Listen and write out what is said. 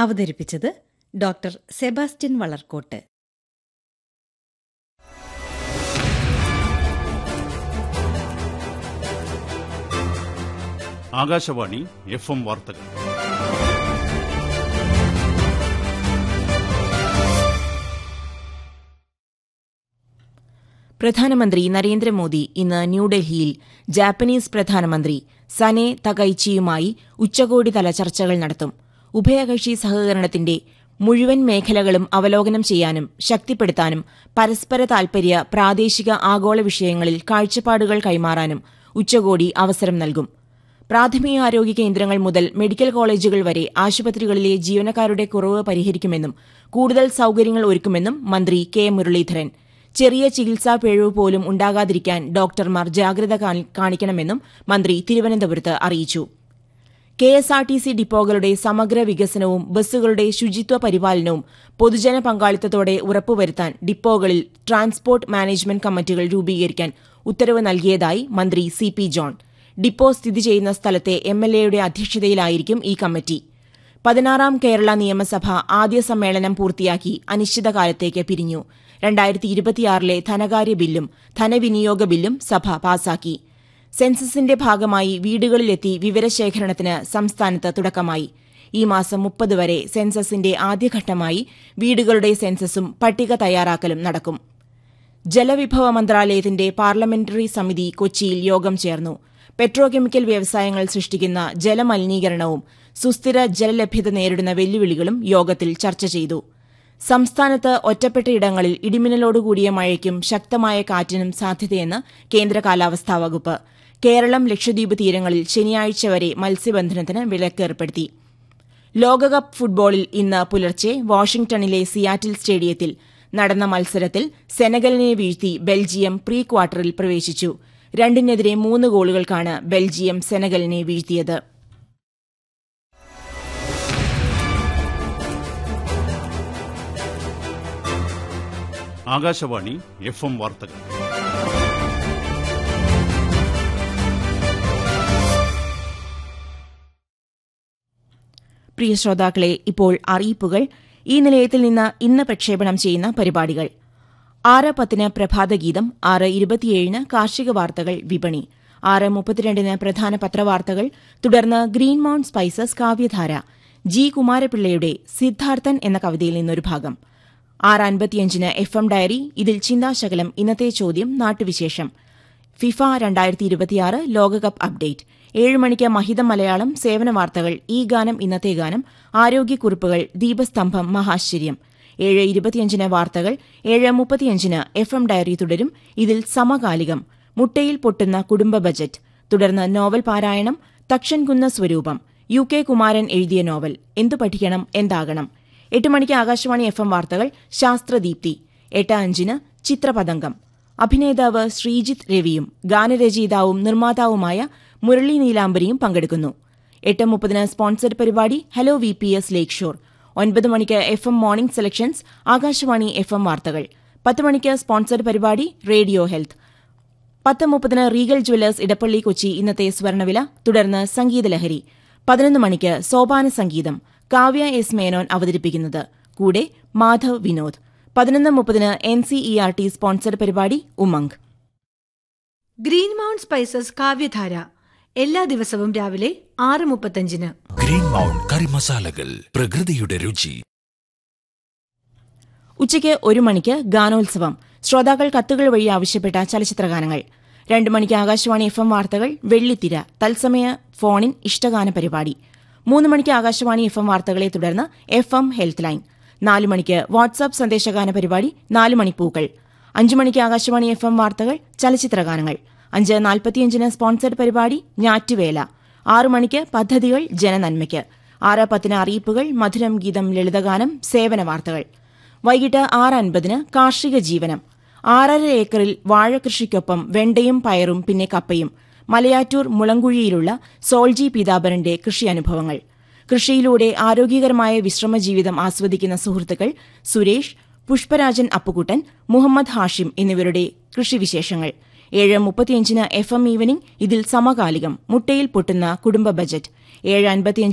അവതരിപ്പിച്ചത് doctor Sebastian വളർക്കോട്ട് Akashvani F M വാർത്തകൾ പ്രധാനമന്ത്രി നരേന്ദ്രമോദി ഇന്ന് ന്യൂഡൽഹിയിൽ ജാപ്പനീസ് പ്രധാനമന്ത്രി സനെ തകൈച്ചിയുമായി ഉച്ചകോടിതല ചർച്ചകൾ നടത്തും ഉഭയകക്ഷി സഹകരണത്തിന്റെ മുഴുവൻ മേഖലകളും അവലോകനം ചെയ്യാനും ശക്തിപ്പെടുത്താനും പരസ്പര താൽപര്യ പ്രാദേശിക ആഗോള വിഷയങ്ങളിൽ കാഴ്ചപ്പാടുകൾ കൈമാറാനും ഉച്ചകോടി അവസരം നൽകും പ്രാഥമികാരോഗ്യ കേന്ദ്രങ്ങൾ മുതൽ മെഡിക്കൽ കോളേജുകൾ വരെ ആശുപത്രികളിലെ ജീവനക്കാരുടെ കുറവ് പരിഹരിക്കുമെന്നും കൂടുതൽ സൌകര്യങ്ങൾ ഒരുക്കുമെന്നും മന്ത്രി കെ മുരളീധരൻ ചെറിയ ചികിത്സാ പിഴവ് പോലും ഉണ്ടാകാതിരിക്കാൻ ഡോക്ടർമാർ ജാഗ്രത കാണി- കാണിക്കണമെന്നും മന്ത്രി തിരുവനന്തപുരത്ത് അറിയിച്ചു K S R T C ഡിപ്പോകളുടെ സമഗ്ര വികസനവും ബസ്സുകളുടെ ശുചിത്വ പരിപാലനവും പൊതുജന പങ്കാളിത്തത്തോടെ ഉറപ്പുവരുത്താൻ ഡിപ്പോകളിൽ ട്രാൻസ്പോർട്ട് മാനേജ്മെന്റ് കമ്മിറ്റികൾ രൂപീകരിക്കാൻ ഉത്തരവ് നൽകിയതായി മന്ത്രി സി പി ജോൺ ഡിപ്പോ സ്ഥിതി ചെയ്യുന്ന സ്ഥലത്തെ എം എൽ എയുടെ അധ്യക്ഷതയിലായിരിക്കും ഈ കമ്മിറ്റി പതിനാറാം കേരള നിയമസഭ ആദ്യ സമ്മേളനം പൂർത്തിയാക്കി അനിശ്ചിതകാലത്തേക്ക് പിരിഞ്ഞു രണ്ടായിരത്തി ഇരുപത്തിയാറിലെ ധനകാര്യ ബില്ലും ധനവിനിയോഗ ബില്ലും സഭ പാസാക്കി സെൻസസിന്റെ ഭാഗമായി വീടുകളിലെത്തി വിവരശേഖരണത്തിന് സംസ്ഥാനത്ത് തുടക്കമായി ഈ മാസം മുപ്പത് വരെ സെൻസസിന്റെ ആദ്യഘട്ടമായി വീടുകളുടെ സെൻസസും പട്ടിക തയ്യാറാക്കലും നടക്കും ജലവിഭവ മന്ത്രാലയത്തിന്റെ പാർലമെന്ററി സമിതി കൊച്ചിയിൽ യോഗം ചേർന്നു പെട്രോകെമിക്കൽ വ്യവസായങ്ങൾ സൃഷ്ടിക്കുന്ന ജലമലിനീകരണവും സുസ്ഥിര ജലലഭ്യത നേരിടുന്ന വെല്ലുവിളികളും യോഗത്തിൽ ചർച്ച ചെയ്തു സംസ്ഥാനത്ത് ഒറ്റപ്പെട്ടയിടങ്ങളിൽ ഇടിമിന്നലോടുകൂടിയ മഴയ്ക്കും ശക്തമായ കാറ്റിനും സാധ്യതയെന്ന് കേന്ദ്ര കാലാവസ്ഥാ വകുപ്പ് കേരളം ലക്ഷദ്വീപ് തീരങ്ങളിൽ ശനിയാഴ്ച വരെ മത്സ്യബന്ധനത്തിന് വിലക്കേർപ്പെടുത്തി ലോകകപ്പ് ഫുട്ബോളിൽ ഇന്ന് പുലർച്ചെ വാഷിംഗ്ടണിലെ സിയാറ്റിൽ സ്റ്റേഡിയത്തിൽ നടന്ന മത്സരത്തിൽ സെനഗലിനെ വീഴ്ത്തി ബെൽജിയം പ്രീ ക്വാർട്ടറിൽ പ്രവേശിച്ചു രണ്ടിനെതിരെ മൂന്ന് ഗോളുകൾക്കാണ് ബെൽജിയം സെനഗലിനെ വീഴ്ത്തിയത് ആകാശവാണി എഫ് എം വാർത്തകൾ പ്രിയ ശ്രോതാക്കളെ ഇപ്പോൾ അറിയിപ്പുകൾ ഈ നിലയത്തിൽ നിന്ന് ഇന്ന് പ്രക്ഷേപണം ചെയ്യുന്ന പരിപാടികൾ ആറ് പത്തിന് പ്രഭാതഗീതം ആറ് ഇരുപത്തിയേഴിന് കാർഷിക വാർത്തകൾ വിപണി ആറ് മുപ്പത്തിരണ്ടിന് പ്രധാന പത്രവാർത്തകൾ തുടർന്ന് ഗ്രീൻ മൗണ്ട് സ്പൈസസ് കാവ്യധാര ജി കുമാരപിള്ളയുടെ സിദ്ധാർത്ഥൻ എന്ന കവിതയിൽ നിന്നൊരു ഭാഗം ആറ് അൻപത്തിയഞ്ചിന് എഫ് എം ഡയറി ഇതിൽ ചിന്താശകലം ഇന്നത്തെ ചോദ്യം നാട്ടുവിശേഷം ഫിഫ രണ്ടായിരത്തി ഇരുപത്തിയാറ് ലോകകപ്പ് അപ്ഡേറ്റ് ഏഴ് മണിക്ക് മഹിതം മലയാളം സേവന വാർത്തകൾ ഈ ഗാനം ഇന്നത്തെ ഗാനം ആരോഗ്യക്കുറിപ്പുകൾ ദീപസ്തംഭം മഹാശ്ചര്യം ഏഴ് ഇരുപത്തിയഞ്ചിന് വാർത്തകൾ ഏഴ് മുപ്പത്തിയഞ്ചിന് എഫ് എം ഡയറി തുടരും ഇതിൽ സമകാലികം മുട്ടയിൽ പൊട്ടുന്ന കുടുംബ ബജറ്റ് തുടർന്ന് നോവൽ പാരായണം തക്ഷൻകുന്ന സ്വരൂപം യു കെ കുമാരൻ എഴുതിയ നോവൽ എന്തു പഠിക്കണം എന്താകണം എട്ട് മണിക്ക് ആകാശവാണി എഫ് എം വാർത്തകൾ ശാസ്ത്രദീപ്തി എട്ട് അഞ്ചിന് ചിത്രപതംഗം അഭിനേതാവ് ശ്രീജിത്ത് രവിയും ഗാനരചയിതാവും നിർമ്മാതാവുമായ മുരളി നീലാംബരിയും പങ്കെടുക്കുന്നു എട്ട് മുപ്പതിന് സ്പോൺസർഡ് പരിപാടി hello V P S lake shore ഒൻപത് മണിക്ക് F M morning selections Akashvani F M വാർത്തകൾ പത്ത് മണിക്ക് സ്പോൺസർഡ് പരിപാടി റേഡിയോ ഹെൽത്ത് പത്ത് മുപ്പതിന് റീഗൽ ജുവലേഴ്സ് ഇടപ്പള്ളി കൊച്ചി ഇന്നത്തെ സ്വർണ്ണവില തുടർന്ന് സംഗീതലഹരി പതിനൊന്ന് മണിക്ക് സോപാന സംഗീതം കാവ്യ എസ് മേനോൻ അവതരിപ്പിക്കുന്നത് കൂടെ മാധവ് വിനോദ് പതിനൊന്ന് മുപ്പതിന് N C E R T sponsored പരിപാടി ഉമംഗ് ഗ്രീൻ മൗണ്ട് സ്പൈസസ് കാവ്യധാര എല്ലാ ദിവസവും രാവിലെ ആറ് മുപ്പത്തഞ്ചിന് ഗ്രീൻ മൗണ്ട് കറി മസാലകൾ പ്രകൃതിയുടെ രുചി ഉച്ചയ്ക്ക് ഒരു മണിക്ക് ഗാനോത്സവം ശ്രോതാക്കൾ കത്തുകൾ വഴി ആവശ്യപ്പെട്ട ചലച്ചിത്രഗാനങ്ങൾ രണ്ട് മണിക്ക് ആകാശവാണി എഫ് എം വാർത്തകൾ വെള്ളിത്തിര തത്സമയ ഫോണിൻ ഇഷ്ടഗാന പരിപാടി മൂന്ന് മണിക്ക് ആകാശവാണി എഫ് എം വാർത്തകളെ തുടർന്ന് എഫ് എം ഹെൽത്ത് ലൈൻ നാല് മണിക്ക് വാട്സാപ്പ് സന്ദേശഗാന പരിപാടി നാല് മണിപ്പൂക്കൾ അഞ്ചു മണിക്ക് ആകാശവാണി എഫ് എം വാർത്തകൾ ചലച്ചിത്രഗാനങ്ങൾ അഞ്ച് നാൽപ്പത്തിയഞ്ചിന് സ്പോൺസർഡ് പരിപാടി ഞാറ്റുവേല ആറു മണിക്ക് പദ്ധതികൾ ജനനന്മയ്ക്ക് ആറ് പത്തിന് അറിയിപ്പുകൾ മധുരം ഗീതം ലളിതഗാനം സേവന വാർത്തകൾ വൈകിട്ട് ആറ് അൻപതിന് കാർഷിക ജീവനം ആറര ഏക്കറിൽ വാഴകൃഷിക്കൊപ്പം വെണ്ടയും പയറും പിന്നെ കപ്പയും മലയാറ്റൂർ മുളങ്കുഴിയിലുള്ള സോൾജി പീതാംബരന്റെ കൃഷി അനുഭവങ്ങൾ കൃഷിയിലൂടെ ആരോഗ്യകരമായ വിശ്രമജീവിതം ആസ്വദിക്കുന്ന സുഹൃത്തുക്കൾ സുരേഷ് പുഷ്പരാജൻ അപ്പുകുട്ടൻ മുഹമ്മദ് ഹാഷിം എന്നിവരുടെ കൃഷിവിശേഷങ്ങൾ ഏഴ് മുപ്പത്തിയഞ്ചിന് എഫ് എം ഈവനിംഗ് ഇതിൽ സമകാലികം മുട്ടയിൽ പൊട്ടുന്ന കുടുംബ ബജറ്റ് ഏഴ് അൻപത്തിയഞ്ച്